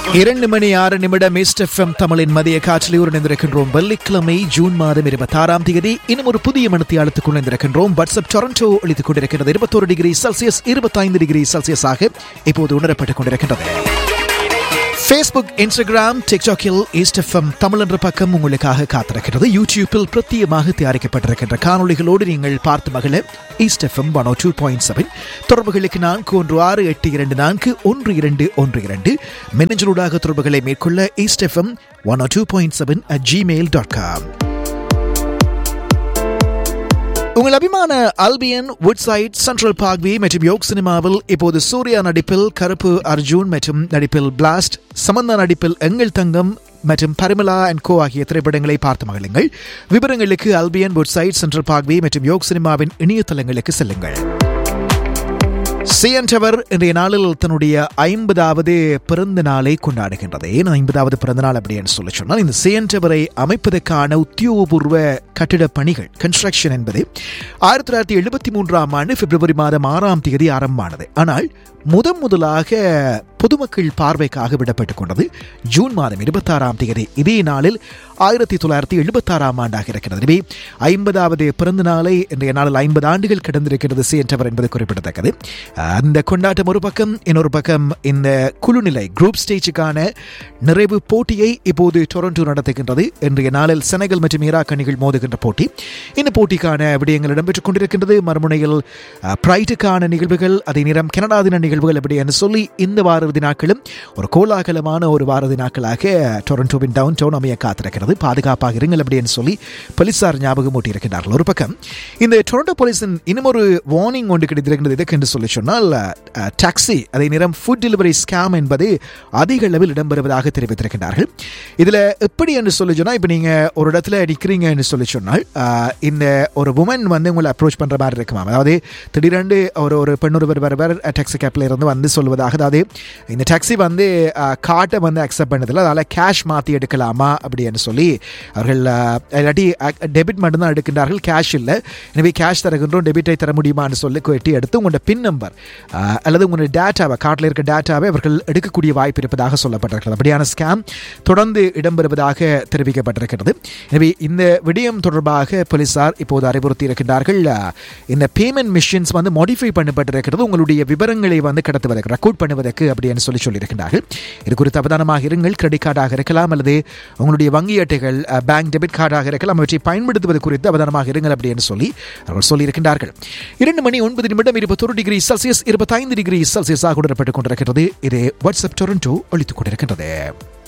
இரண்டு மணி ஆறு நிமிடம் ஈஸ்ட் எஃப்எம் தமிழின் மதிய காற்றில் இணைந்திருக்கின்றோம் வெள்ளிக்கிழமை ஜூன் மாதம் இருபத்தி ஆறாம் தேதி இன்னும் ஒரு புதிய மனத்தியாளத்துக்குள் இணைந்திருக்கின்றோம் வாட்ஸ்அப் டொரண்டோ அளித்துக் கொண்டிருக்கிறது இருபத்தோரு டிகிரி செல்சியஸ் இருபத்தைந்து டிகிரி செல்சியஸாக இப்போது உணரப்பட்டுக் கொண்டிருக்கின்றது ஃபேஸ்புக் இன்ஸ்டாகிராம் டிக்டாக்கில் ஈஸ்ட் எஃப்எம் தமிழ் என்ற பக்கம் உங்களுக்காக காத்திருக்கிறது யூடியூப்பில் பிரத்யேகமாக தயாரிக்கப்பட்டிருக்கின்ற காணொளிகளோடு நீங்கள் பார்த்து மகள East FM one two point seven தொடர்புகளுக்கு நான்கு ஒன்று ஆறு எட்டு இரண்டு நான்கு ஒன்று இரண்டு ஒன்று இரண்டு மின்னஞ்சலூடாக தொடர்புகளை மேற்கொள்ள East FM one two point seven at Gmail dot com உங்கள் அபிமான அல்பியன் வுட்சைட் சென்ட்ரல் பார்க்வே மற்றும் யோக் சினிமாவில் இப்போது சூர்யா நடிப்பில் கருப்பு அர்ஜுன் மற்றும் நடிப்பில் பிளாஸ்ட் சமந்தா நடிப்பில் எங்கள் தங்கம் மற்றும் பரிமலா அண்ட் கோ ஆகிய திரைப்படங்களை பார்த்து மகிழுங்கள் விவரங்களுக்கு அல்பியன் வுட்சைட் சென்ட்ரல் பார்க்வே மற்றும் யோக் சினிமாவின் இணையதளங்களுக்கு செல்லுங்கள் சிஎன் டவர் இன்றைய நாளில் தன்னுடைய ஐம்பதாவது பிறந்த நாளை கொண்டாடுகின்றது ஏன் ஐம்பதாவது பிறந்த நாள் அப்படின்னு சொல்லி சொன்னால் இந்த சிஎன் டவரை அமைப்பதற்கான உத்தியோகபூர்வ கட்டிட பணிகள் கன்ஸ்ட்ரக்ஷன் என்பது ஆயிரத்தி தொள்ளாயிரத்தி எழுபத்தி மூன்றாம் ஆண்டு பிப்ரவரி மாதம் ஆறாம் தேதி ஆரம்பமானது ஆனால் முதன் முதலாக பொதுமக்கள் பார்வைக்காக விடப்பட்டுக் கொண்டது ஜூன் மாதம் இருபத்தாறாம் தேதி இதே நாளில் ஆயிரத்தி தொள்ளாயிரத்தி எழுபத்தாறாம் ஆண்டாக இருக்கிறது எனவே ஐம்பதாவது பிறந்த நாளை இன்றைய நாளில் ஐம்பது ஆண்டுகள் கடந்திருக்கிறது என்றவர் என்பது குறிப்பிடத்தக்கது அந்த கொண்டாட்டம் ஒரு பக்கம் இன்னொரு பக்கம் இந்த குழுநிலை குரூப் ஸ்டேஜுக்கான நிறைவு போட்டியை இப்போது டொரண்டோ நடத்துகின்றது இன்றைய நாளில் செனகல் மற்றும் ஈராக் அணிகள் மோதுகின்ற போட்டி இந்த போட்டிக்கான விடயங்கள் இடம்பெற்றுக் கொண்டிருக்கின்றது மறுமுனையில் பிரைட்டுக்கான நிகழ்வுகள் அதே நேரம் கனடா தின நிகழ்வுகள் எப்படி என்று சொல்லி இந்த வார நாட்களும் ஒரு கோலாகலமான ஒரு வார நாட்களாக டொரண்டோவின் டவுன் டவுன் அமைய காத்திருக்கிறது பாதுகாப்பாக இருங்கள் அப்படின்னு சொல்லி போலீசார் ஞாபகம் ஊட்டியிருக்கிறார்கள் ஒரு பக்கம் இந்த டொரண்டோ போலீஸின் இன்னும் ஒரு வார்னிங் ஒன்று கிடைத்திருக்கிறது எதுக்கு என்று சொல்லி சொன்னால் டாக்ஸி அதே நேரம் ஃபுட் டெலிவரி ஸ்கேம் என்பது அதிக அளவில் இடம்பெறுவதாக தெரிவித்திருக்கிறார்கள் இதில் எப்படி என்று சொல்லி சொன்னால் இப்போ நீங்கள் ஒரு இடத்துல நிற்கிறீங்கன்னு சொல்லி சொன்னால் இந்த ஒரு உமன் வந்து உங்களை அப்ரோச் பண்ணுற மாதிரி இருக்குமா அதாவது திடீரென்று ஒரு ஒரு பெண்ணொருவர் வருவர் டாக்ஸி கேப்பில் இருந்து வந்து சொல்வதாக அதாவது இந்த டாக்ஸி வந்து கார்ட்டை வந்து அக்செப்ட் பண்ணதில்லை அதனால் கேஷ் மாற்றி எடுக்கலாமா அப்படின்னு சொல்லி அவர்கள் இல்லாட்டி டெபிட் மட்டும்தான் எடுக்கின்றார்கள் கேஷ் இல்லை எனவே கேஷ் தருகின்றோம் டெபிட்டை தர முடியுமான்னு சொல்லி வெட்டி எடுத்து உங்களோட பின் நம்பர் அல்லது உங்களுடைய டேட்டாவை கார்ட்டில் இருக்க டேட்டாவை அவர்கள் எடுக்கக்கூடிய வாய்ப்பு இருப்பதாக சொல்லப்பட்டிருக்கிறது அப்படியான ஸ்கேம் தொடர்ந்து இடம்பெறுவதாக தெரிவிக்கப்பட்டிருக்கிறது எனவே இந்த விடயம் தொடர்பாக போலீசார் இப்போது அறிவுறுத்தி இருக்கின்றார்கள் இந்த பேமெண்ட் மிஷின்ஸ் வந்து மாடிஃபை பண்ணப்பட்டிருக்கிறது உங்களுடைய விவரங்களை வந்து கடத்துவதற்கு ரெக்கார்ட் பண்ணுவதற்கு அப்படின்னு சொல்லி சொல்லியிருக்கிறார்கள் இது குறித்து அவதானமாக இருங்கள் கிரெடிட் கார்டாக இருக்கலாம் அல்லது உங்களுடைய வங்கி அட்டைகள் பேங்க் டெபிட் கார்டாக இருக்கலாம் அவற்றை பயன்படுத்துவது குறித்து அவதானமாக இருங்கள் அப்படின்னு சொல்லி அவர்கள் சொல்லியிருக்கின்றார்கள் இரண்டு மணி ஒன்பது நிமிடம் இருபத்தொரு டிகிரி செல்சியஸ் இருபத்தைந்து டிகிரி செல்சியஸாக உணரப்பட்டுக் கொண்டிருக்கிறது இது வாட்ஸ்அப் டொரண்டோ ஒழித்துக் கொண்டிருக்கின்றது